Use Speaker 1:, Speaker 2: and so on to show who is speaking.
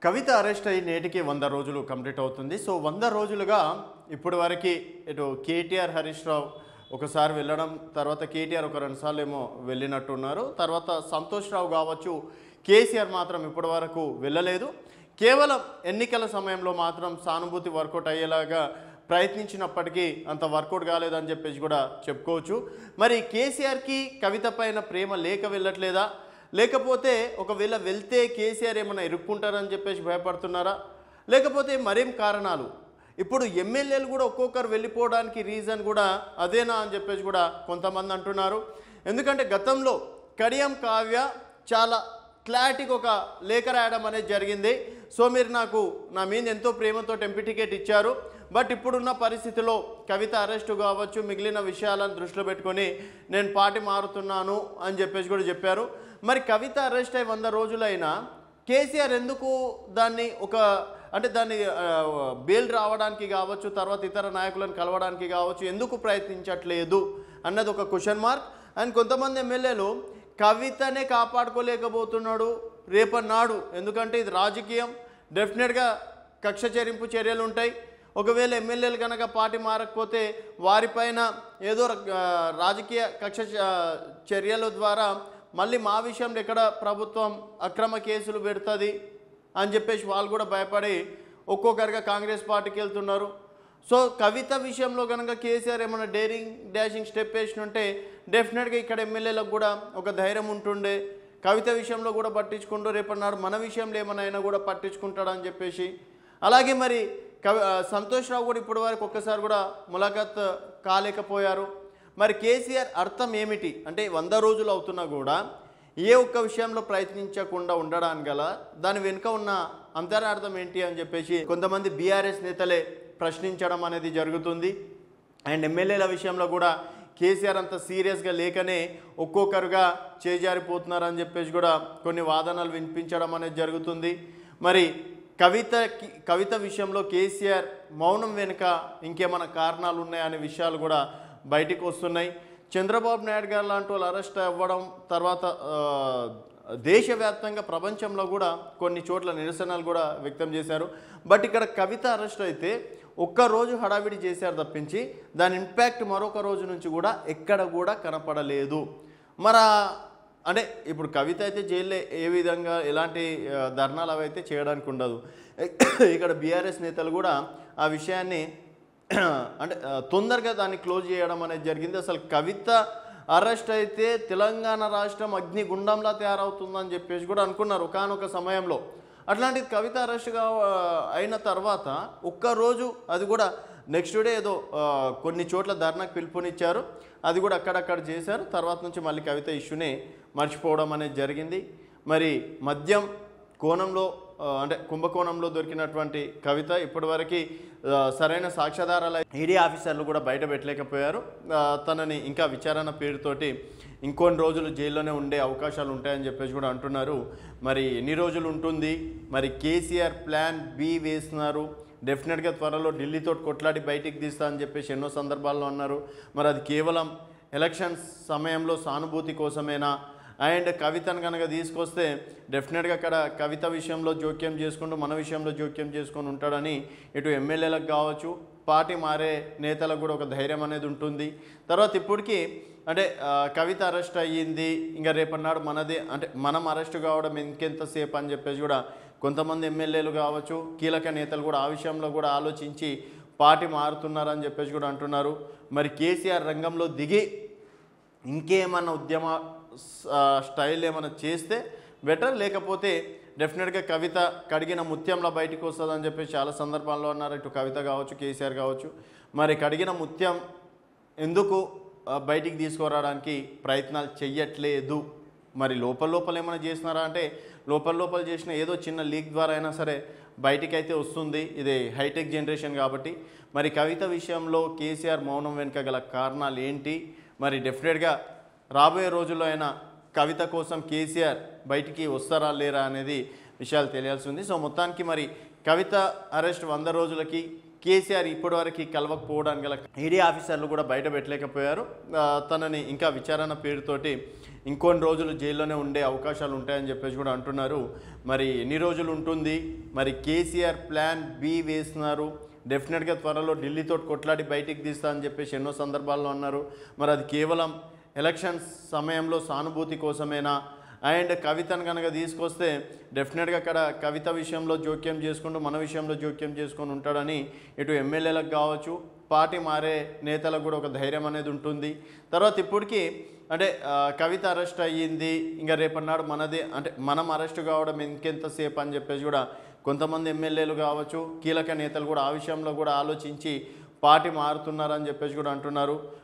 Speaker 1: కవిత arrest అయ్యి నేటికి వంద రోజులు కంప్లీట్ అవుతుంది సో వంద రోజులుగా ఇప్పటి వరకు ఇటు కేటీఆర్ హరీష్ రావు ఒకసారి వెళ్ళడం తర్వాత కేటీఆర్ ఒక రెండు సార్లు ఏమో వెళ్ళినట్టున్నారు తర్వాత సంతోష్ రావు కావచ్చు కేసీఆర్ మాత్రం ఇప్పటి వరకు వెళ్ళలేదు కేవలం ఎన్నికల సమయంలో మాత్రం సానుభూతి వర్కౌట్ అయ్యేలాగా ప్రయత్నించినప్పటికీ అంత వర్కౌట్ కాలేదని చెప్పేసి కూడా చెప్పుకోవచ్చు మరి కేసీఆర్కి కవిత పైన ప్రేమ లేక వెళ్ళట్లేదా లేకపోతే ఒకవేళ వెళ్తే కేసీఆర్ ఏమైనా ఇరుక్కుంటారని చెప్పేసి భయపడుతున్నారా లేకపోతే మరేం కారణాలు ఇప్పుడు ఎమ్మెల్యేలు కూడా ఒక్కొక్కరు వెళ్ళిపోవడానికి రీజన్ కూడా అదేనా అని చెప్పేసి కూడా కొంతమంది అంటున్నారు ఎందుకంటే గతంలో కడియం కావ్య చాలా క్లారిటీకి ఒక లేఖ రాయడం అనేది జరిగింది సో మీరు నాకు నా మీద ఎంతో ప్రేమతో ఎంపీ టికెట్ ఇచ్చారు బట్ ఇప్పుడున్న పరిస్థితిలో కవిత అరెస్టు కావచ్చు మిగిలిన విషయాలను దృష్టిలో పెట్టుకొని నేను పార్టీ మారుతున్నాను అని చెప్పేసి కూడా చెప్పారు మరి కవిత అరెస్ట్ అయి వంద రోజులైనా కేసీఆర్ ఎందుకు దాన్ని ఒక అంటే దాన్ని ఆ, బెయిల్ రావడానికి కావచ్చు తర్వాత ఇతర నాయకులను కలవడానికి కావచ్చు ఎందుకు ప్రయత్నించట్లేదు అన్నది ఒక క్వశ్చన్ మార్క్ అండ్ కొంతమంది ఎమ్మెల్యేలు కవితనే కాపాడుకోలేకపోతున్నాడు రేపన్నాడు ఎందుకంటే ఇది రాజకీయం డెఫినెట్గా కక్ష చెరింపు చర్యలు ఉంటాయి ఒకవేళ ఎమ్మెల్యేలు కనుక పార్టీ మారకపోతే వారిపైన ఏదో రక- ఆ, రాజకీయ కక్ష చ- చర్యల ద్వారా మళ్ళీ మా విషయంలో ఎక్కడ ప్రభుత్వం అక్రమ కేసులు పెడుతుంది అని చెప్పేసి వాళ్ళు కూడా భయపడి ఒక్కొక్కరిగా కాంగ్రెస్ పార్టీకి వెళ్తున్నారు సో కవిత విషయంలో కనుక కేసీఆర్ ఏమైనా డేరింగ్ డాషింగ్ స్టెప్ వేసినుంటే డెఫినెట్గా ఇక్కడ ఎమ్మెల్యేలకు కూడా ఒక ధైర్యం ఉంటుండే కవిత విషయంలో కూడా పట్టించుకుంటూ రేపన్నాడు మన విషయంలో ఏమైనా అయినా కూడా పట్టించుకుంటాడని చెప్పేసి అలాగే మరి కవి ఆ, సంతోష్ రావు కూడా ఇప్పటి వరకు ఒక్కసారి కూడా ములాఖాత్ కాలేకపోయారు మరి కేసీఆర్ అర్థం ఏమిటి అంటే వంద రోజులు అవుతున్నా కూడా ఏ ఒక్క విషయంలో ప్రయత్నించకుండా ఉండడానికి గల దాని వెనుక ఉన్న అంతరార్థం ఏంటి అని చెప్పేసి కొంతమంది బీఆర్ఎస్ నేతలే ప్రశ్నించడం అనేది జరుగుతుంది అండ్ ఎమ్మెల్యేల విషయంలో కూడా కేసీఆర్ అంత సీరియస్గా లేకనే ఒక్కొక్కరుగా చేజారిపోతున్నారని చెప్పేసి కూడా కొన్ని వాదనలు వినిపించడం అనేది జరుగుతుంది మరి కవిత కవిత విషయంలో కేసీఆర్ మౌనం వెనుక ఇంకేమైనా కారణాలు ఉన్నాయనే విషయాలు కూడా బయటికి వస్తున్నాయి చంద్రబాబు నాయుడు గారు లాంటి వాళ్ళు అరెస్ట్ అవ్వడం తర్వాత ఆ, దేశవ్యాప్తంగా ప్రపంచంలో కూడా కొన్ని చోట్ల నిరసనలు కూడా వ్యక్తం చేశారు బట్ ఇక్కడ కవిత అరెస్ట్ అయితే ఒక్క రోజు హడావిడి చేశారు తప్పించి దాని ఇంపాక్ట్ మరొక రోజు నుంచి కూడా ఎక్కడ కూడా కనపడలేదు మరి ఆ- అంటే ఇప్పుడు కవిత అయితే జైల్లో ఏ విధంగా ఎలాంటి ఆ, ధర్నాలు అవి అయితే చేయడానికి ఉండదు ఇక్కడ బీఆర్ఎస్ నేతలు కూడా ఆ విషయాన్ని అంటే ఆ, తొందరగా దాన్ని క్లోజ్ చేయడం అనేది జరిగింది అసలు కవిత అరెస్ట్ అయితే తెలంగాణ రాష్ట్రం అగ్నిగుండంలా తయారవుతుందని చెప్పేసి కూడా అనుకున్నారు ఒకనొక సమయంలో అట్లాంటిది కవిత అరెస్ట్గా అయిన తర్వాత ఒక్కరోజు అది కూడా నెక్స్ట్ డే ఏదో ఆ, కొన్ని చోట్ల ధర్నాకు పిలుపునిచ్చారు అది కూడా అక్కడక్కడ చేశారు తర్వాత నుంచి మళ్ళీ కవిత ఇష్యూని మర్చిపోవడం అనేది జరిగింది మరి మద్యం కోణంలో ఆ, అంటే కుంభకోణంలో దొరికినటువంటి కవిత ఇప్పటివరకు ఆ, సరైన సాక్ష్యాధారాలు ఈడీ ఆఫీసర్లు కూడా బయట పెట్టలేకపోయారు ఆ, తనని ఇంకా విచారణ పేరుతోటి ఇంకొన్ని రోజులు జైల్లోనే ఉండే అవకాశాలు ఉంటాయని చెప్పేసి కూడా అంటున్నారు మరి ఎన్ని రోజులు ఉంటుంది మరి కేసీఆర్ ప్లాన్ బి వేస్తున్నారు డెఫినెట్గా త్వరలో ఢిల్లీతో కొట్లాడి బయటికి తీస్తా అని చెప్పేసి ఎన్నో సందర్భాల్లో అన్నారు మరి అది కేవలం ఎలక్షన్స్ సమయంలో సానుభూతి కోసమేనా అండ్ కవితను కనుక తీసుకొస్తే డెఫినెట్గా అక్కడ కవిత విషయంలో జోక్యం చేసుకుంటూ మన విషయంలో జోక్యం చేసుకొని ఉంటాడని ఇటు ఎమ్మెల్యేలకు కావచ్చు పార్టీ మారే నేతలకు కూడా ఒక ధైర్యం అనేది ఉంటుంది తర్వాత ఇప్పటికీ అంటే ఆ, కవిత అరెస్ట్ అయ్యింది ఇంకా రేపన్నాడు మనదే అంటే మనం అరెస్ట్ కావడం ఇంకెంతసేపు అని చెప్పేసి కూడా కొంతమంది ఎమ్మెల్యేలు కావచ్చు కీలక నేతలు కూడా ఆ విషయంలో కూడా ఆలోచించి పార్టీ మారుతున్నారని చెప్పేసి కూడా అంటున్నారు మరి కేసీఆర్ రంగంలో దిగి ఇంకేమన్నా ఉద్యమ ఆ, స్టైల్ ఏమైనా చేస్తే బెటర్ లేకపోతే డెఫినెట్గా కవిత కడిగిన ముత్యంలో బయటికి వస్తుందని చెప్పి చాలా సందర్భాల్లో అన్నారు ఇటు కవిత కావచ్చు కేసీఆర్ కావచ్చు మరి కడిగిన ముత్యం ఎందుకు ఆ, బయటికి తీసుకురావడానికి ప్రయత్నాలు చెయ్యట్లేదు మరి లోపల లోపల ఏమైనా చేస్తున్నారా అంటే లోపల లోపల చేసిన ఏదో చిన్న లీక్ ద్వారా అయినా సరే బయటికి అయితే వస్తుంది ఇది హైటెక్ జనరేషన్ కాబట్టి మరి కవిత విషయంలో కేసీఆర్ మౌనం వెనుక గల కారణాలు ఏంటి మరి డెఫినెట్గా రాబోయే రోజుల్లో అయినా కవిత కోసం కేసీఆర్ బయటికి వస్తారా లేరా అనేది విషయాలు తెలియాల్సి ఉంది సో మొత్తానికి మరి కవిత అరెస్ట్ వంద రోజులకి కేసీఆర్ ఇప్పటివరకు కలవకపోవడానికి గల ఈడీ ఆఫీసర్లు కూడా బయట పెట్టలేకపోయారు ఆ, తనని ఇంకా విచారణ పేరుతోటి ఇంకొన్ని రోజులు జైల్లోనే ఉండే అవకాశాలు ఉంటాయని చెప్పేసి కూడా అంటున్నారు మరి ఎన్ని రోజులు ఉంటుంది మరి కేసీఆర్ ప్లాన్ బి వేస్తున్నారు డెఫినెట్గా త్వరలో ఢిల్లీతో కొట్లాడి బయటికి తీస్తా అని చెప్పేసి ఎన్నో సందర్భాల్లో అన్నారు మరి అది కేవలం ఎలక్షన్స్ సమయంలో సానుభూతి కోసమేనా అండ్ కవితను కనుక తీసుకొస్తే డెఫినెట్గా అక్కడ కవిత విషయంలో జోక్యం చేసుకుంటూ మన విషయంలో జోక్యం చేసుకొని ఉంటాడని ఇటు ఎమ్మెల్యేలకు కావచ్చు పార్టీ మారే నేతలకు కూడా ఒక ధైర్యం అనేది ఉంటుంది తర్వాత ఇప్పటికీ అంటే ఆ, కవిత అరెస్ట్ అయ్యింది ఇంకా రేపన్నాడు మనది అంటే మనం అరెస్ట్ కావడం ఇంకెంతసేపు అని చెప్పేసి కూడా కొంతమంది ఎమ్మెల్యేలు కావచ్చు కీలక నేతలు కూడా ఆ విషయంలో కూడా ఆలోచించి పార్టీ మారుతున్నారని చెప్పేసి కూడా అంటున్నారు